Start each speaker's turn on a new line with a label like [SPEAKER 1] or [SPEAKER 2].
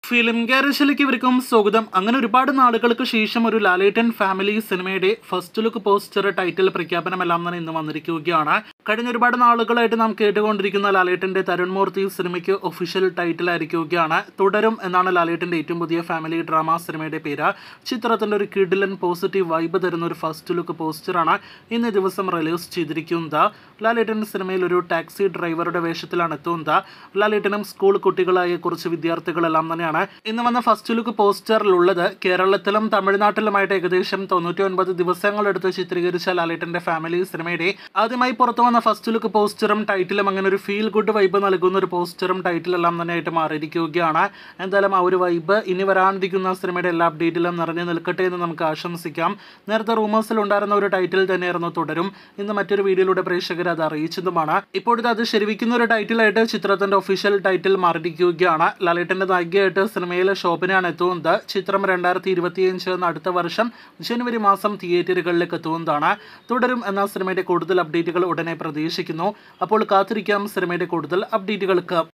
[SPEAKER 1] film ഗാരേജിലേക്ക് ഇവർക്കും സ്വാഗതം അങ്ങനെ ഒരുപാട് നാളുകൾക്ക് ശേഷം ഒരു ലാലേട്ടൻ ഫാമിലി സിനിമയുടെ ഫസ്റ്റ് ലുക്ക് പോസ്റ്റർ ടൈറ്റിൽ പ്രഖ്യാപനമെല്ലാം തന്നെ ഇന്ന് വന്നിരിക്കുകയാണ് കഴിഞ്ഞ ഒരുപാട് നാളുകളായിട്ട് നാം കേട്ടുകൊണ്ടിരിക്കുന്ന ലാലേട്ടന്റെ തരുൺ മൂർത്തി സിനിമയ്ക്ക് ഒഫീഷ്യൽ ടൈറ്റിൽ ആയിരിക്കുകയാണ് തുടരും എന്നാണ് ലാലേട്ടന്റെ ഏറ്റവും പുതിയ ഫാമിലി ഡ്രാമ സിനിമയുടെ പേര് ചിത്രത്തിന്റെ ഒരു കിഡിലൻ പോസിറ്റീവ് വൈബ് തരുന്ന ഒരു ഫസ്റ്റ് ലുക്ക് പോസ്റ്ററാണ് ഇന്ന് ദിവസം റിലീസ് ചെയ്തിരിക്കുന്നത് ലാലേട്ടൻ സിനിമയിൽ ഒരു ടാക്സി ഡ്രൈവറുടെ വേഷത്തിലാണ് എത്തുന്നത് ലാലേട്ടനും സ്കൂൾ കുട്ടികളായ കുറച്ച് വിദ്യാർത്ഥികളെല്ലാം തന്നെയാണ് ഇന്ന് വന്ന ഫസ്റ്റ് ലുക്ക് പോസ്റ്ററിലുള്ളത് കേരളത്തിലും തമിഴ്നാട്ടിലുമായിട്ട് ഏകദേശം തൊണ്ണൂറ്റി ഒൻപത് ദിവസങ്ങളെടുത്ത് ചിത്രീകരിച്ച ലാലേട്ടന്റെ ഫാമിലി സിനിമയുടെ ആദ്യമായി പുറത്തു വന്ന ഫസ്റ്റ് ലുക്ക് പോസ്റ്ററും ടൈറ്റിലും അങ്ങനെ ഒരു ഫീൽ ഗുഡ് വൈബ് നൽകുന്ന ഒരു പോസ്റ്ററും ടൈറ്റിലെല്ലാം തന്നെ ആയിട്ട് മാറിയിരിക്കുകയാണ് എന്തായാലും ആ ഒരു വൈബ് ഇനി വരാനിരിക്കുന്ന സിനിമയുടെ എല്ലാ അപ്ഡേറ്റിലും നിറഞ്ഞു നിൽക്കട്ടെ എന്ന് നമുക്ക് ആശംസിക്കാം നേരത്തെ റൂമേഴ്സിൽ ഉണ്ടായിരുന്ന ഒരു ടൈറ്റിൽ തന്നെയായിരുന്നു തുടരും ഇന്ന് മറ്റൊരു വീഡിയോയിലൂടെ പ്രേക്ഷകർ അത് അറിയിച്ചതുമാണ് ഇപ്പോഴത്തെ അത് ശരിവിക്കുന്ന ഒരു ടൈറ്റിലായിട്ട് ചിത്രത്തിന്റെ ഒഫീഷ്യൽ ടൈറ്റിൽ മാറിയിരിക്കുകയാണ് ലാലേട്ടന്റെ നായികയായിട്ട് സിനിമയിലെ ശോഭനയാണ് എത്തുന്നത് ചിത്രം രണ്ടായിരത്തി ഇരുപത്തിയഞ്ച് എന്ന അടുത്ത വർഷം ജനുവരി മാസം തിയേറ്ററുകളിലേക്ക് എത്തുന്നതാണ് തുടരും എന്ന സിനിമയുടെ കൂടുതൽ അപ്ഡേറ്റുകൾ ഉടനെ പ്രതീക്ഷിക്കുന്നു അപ്പോൾ കാത്തിരിക്കാം സിനിമയുടെ കൂടുതൽ അപ്ഡേറ്റുകൾക്ക്